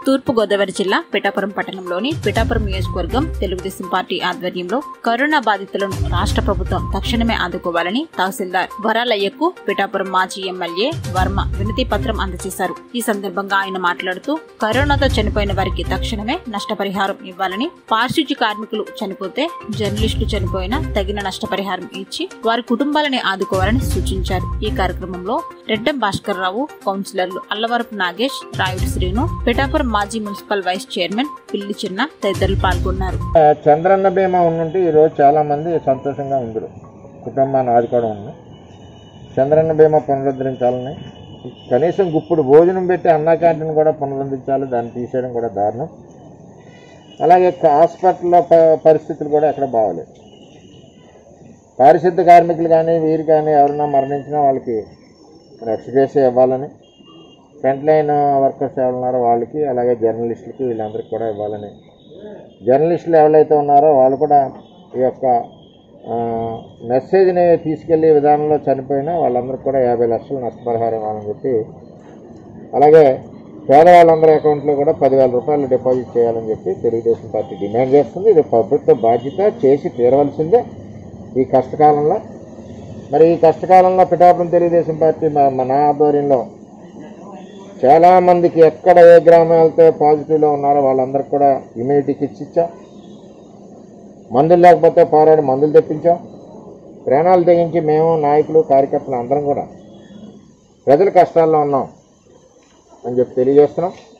తూర్పు గోదావరి జిల్లా పిఠాపురం పట్టణంలోని పిఠాపురం నియోజకవర్గం తెలుగుదేశం పార్టీ ఆధ్వర్యంలో కరోనా బాధితులను రాష్ట్ర ప్రభుత్వం తక్షణమే ఆదుకోవాలని తహసీల్దార్ వరాలయ్యకు పిఠాపురం మాజీ ఎమ్మెల్యే వర్మ వినతి పత్రం అందజేశారు ఈ సందర్భంగా ఆయన మాట్లాడుతూ కరోనాతో చనిపోయిన వారికి తక్షణమే నష్టపరిహారం ఇవ్వాలని పారిశుద్ధ్య కార్మికులు చనిపోతే జర్నలిస్టులు చనిపోయినా తగిన నష్టపరిహారం ఇచ్చి వారి కుటుంబాలని ఆదుకోవాలని సూచించారు ఈ కార్యక్రమంలో రెడ్డం భాస్కర్ రావు కౌన్సిలర్లు అల్లవరపు నాగేష్ రాయుడు శ్రీను పిఠాపురం మాజీ మున్సిపల్ వైస్ చైర్మన్ పిల్లి చిన్న తదితరులు పాల్గొన్నారు చంద్రన్న బీమా ఉండుంటే ఈరోజు చాలామంది సంతోషంగా ఉందరు కుటుంబాన్ని ఆదుకోవడం ఉంది చంద్రన్న బీమా పునరుద్ధరించాలని కనీసం గుప్పుడు భోజనం పెట్టి అన్నా క్యాంటీన్ కూడా పునరుద్ధరించాలి దాన్ని తీసేయడం కూడా దారుణం అలాగే క- హాస్పిటల్లో ప- పరిస్థితులు కూడా ఎక్కడ బాగోలేదు పారిశుద్ధ కార్మికులు కానీ వీరు కానీ ఎవరైనా మరణించినా వాళ్ళకి ఎక్స్గ్రేస్ ఇవ్వాలని ఫ్రంట్ లైన్ వర్కర్స్ ఎవరు ఉన్నారో వాళ్ళకి అలాగే జర్నలిస్టులకి వీళ్ళందరికీ కూడా ఇవ్వాలని జర్నలిస్టులు ఎవరైతే ఉన్నారో వాళ్ళు కూడా ఈ యొక్క ఆ, మెసేజ్ని తీసుకెళ్లే విధానంలో చనిపోయినా వాళ్ళందరికీ కూడా యాభై లక్షలు నష్టపరిహారం ఇవ్వాలని చెప్పి అలాగే పేదవాళ్ళందరి అకౌంట్లో కూడా పదివేల రూపాయలు డిపాజిట్ చేయాలని చెప్పి తెలుగుదేశం పార్టీ డిమాండ్ చేస్తుంది ఇది ప్రభుత్వ బాధ్యత చేసి తీరవలసిందే ఈ కష్టకాలంలో మరి ఈ కష్టకాలంలో పిఠాపురం తెలుగుదేశం పార్టీ మా- మన ఆధ్వర్యంలో చాలా మందికి ఎక్కడ ఏ గ్రామాలతో పాజిటివ్లో ఉన్నారో వాళ్ళందరికీ కూడా ఇమ్యూనిటీ కిట్స్ ఇచ్చాం మందులు లేకపోతే పోరాడి మందులు తెప్పించాం ప్రాణాలు తెగించి మేము నాయకులు కార్యకర్తలు అందరం కూడా ప్రజల కష్టాల్లో ఉన్నాం అని చెప్పి తెలియజేస్తున్నాం